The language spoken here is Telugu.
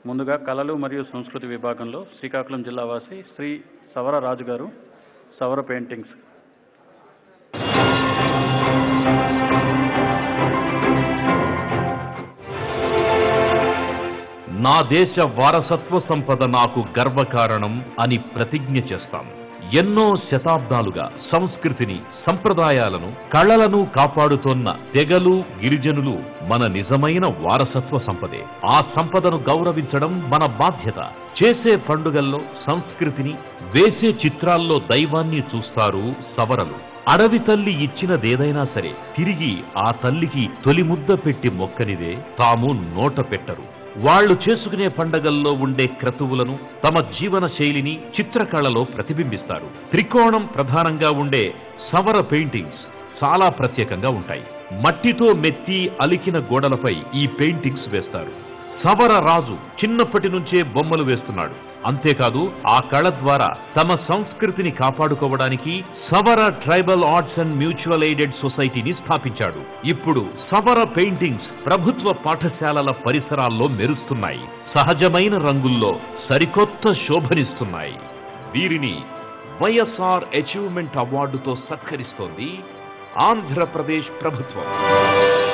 ముందుగా కళలు మరియు సంస్కృతి విభాగంలో శ్రీకాకుళం జిల్లా వాసి శ్రీ సవర రాజు గారు సవర పెయింటింగ్స్ నా దేశ వారసత్వ సంపద నాకు గర్వకారణం అని ప్రతిజ్ఞ చేస్తాం ఎన్నో శతాబ్దాలుగా సంస్కృతిని సంప్రదాయాలను కళలను కాపాడుతోన్న తెగలు గిరిజనులు మన నిజమైన వారసత్వ సంపదే ఆ సంపదను గౌరవించడం మన బాధ్యత చేసే పండుగల్లో సంస్కృతిని వేసే చిత్రాల్లో దైవాన్ని చూస్తారు సవరలు అడవి తల్లి ఇచ్చినదేదైనా సరే తిరిగి ఆ తల్లికి తొలి ముద్ద పెట్టి మొక్కనిదే తాము నోట పెట్టరు వాళ్ళు చేసుకునే పండగల్లో ఉండే క్రతువులను తమ జీవన శైలిని చిత్రకళలో ప్రతిబింబిస్తారు త్రికోణం ప్రధానంగా ఉండే సవర పెయింటింగ్స్ చాలా ప్రత్యేకంగా ఉంటాయి మట్టితో మెత్తి అలికిన గోడలపై ఈ పెయింటింగ్స్ వేస్తారు సవర రాజు చిన్నప్పటి నుంచే బొమ్మలు వేస్తున్నాడు అంతేకాదు ఆ కళ ద్వారా తమ సంస్కృతిని కాపాడుకోవడానికి Savara tribal arts and mutual aided సొసైటీని స్థాపించాడు ఇప్పుడు సవర పెయింటింగ్స్ ప్రభుత్వ పాఠశాలల పరిసరాల్లో మెరుస్తున్నాయి సహజమైన రంగుల్లో సరికొత్త శోభనిస్తున్నాయి వీరిని వైఎస్ఆర్ అచీవ్మెంట్ అవార్డుతో సత్కరిస్తోంది ఆంధ్రప్రదేశ్ ప్రభుత్వం